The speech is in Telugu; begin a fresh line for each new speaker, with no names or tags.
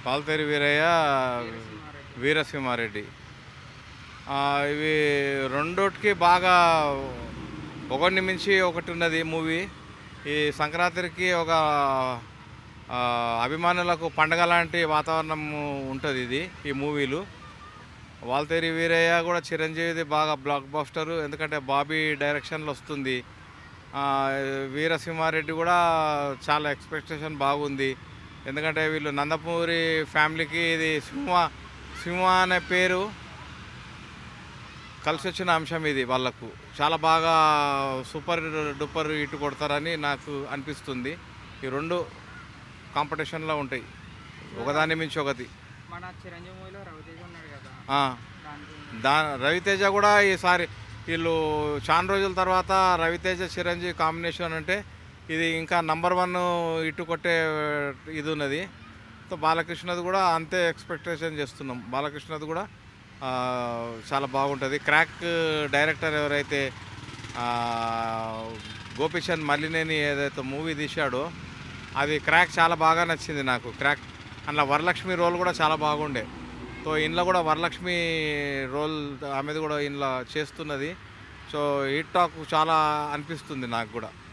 పాల్తేరి వీరయ్య వీరసింహారెడ్డి ఆ, ఇవి రెండోటికి బాగా ఒకటిని మించి ఒకటి ఉన్నది మూవీ ఈ సంక్రాంతికి ఒక ఆ, అభిమానులకు పండగ లాంటి వాతావరణం ఉంటుంది ఇది ఈ మూవీలు వాల్తేరి వీరయ్య కూడా చిరంజీవిది బాగా బ్లాక్ బస్టర్ ఎందుకంటే బాబీ డైరెక్షన్లో వస్తుంది ఆ, వీరసింహారెడ్డి కూడా చాలా ఎక్స్పెక్టేషన్ బాగుంది ఎందుకంటే వీళ్ళు నందమూరి ఫ్యామిలీకి ఇది సింహ సింహ అనే పేరు కలిసి వచ్చిన అంశం ఇది వాళ్ళకు చాలా బాగా సూపర్ డూపర్ హిట్ కొడతారని నాకు అనిపిస్తుంది ఈ రెండు కాంపిటీషన్లో ఉంటాయి ఒకదాని మించి ఒకటి
మన చిరంజీవి మూవీలో రవితేజ ఉన్నాడు కదా
ఆ,
దానికి
దా రవితేజ కూడా ఈసారి వీళ్ళు చాలా రోజుల తర్వాత రవితేజ చిరంజీవి కాంబినేషన్ అంటే ఇది ఇంకా నంబర్ వన్ ఇటు కొట్టే ఇది ఉన్నది సో బాలకృష్ణది కూడా అంతే ఎక్స్పెక్టేషన్ చేస్తున్నాం బాలకృష్ణది కూడా ఆ, చాలా బాగుంటుంది క్రాక్ డైరెక్టర్ ఎవరైతే ఆ, గోపిచంద్ మల్లినేని ఏదైతే మూవీ తీశాడో అది క్రాక్ చాలా బాగా నచ్చింది నాకు క్రాక్ అందులో వరలక్ష్మి రోల్ కూడా చాలా బాగుండే సో ఇంట్లో కూడా వరలక్ష్మి రోల్ ఆమెది కూడా ఇంట్లో చేస్తున్నది సో హిట్ టాక్ చాలా అనిపిస్తుంది నాకు కూడా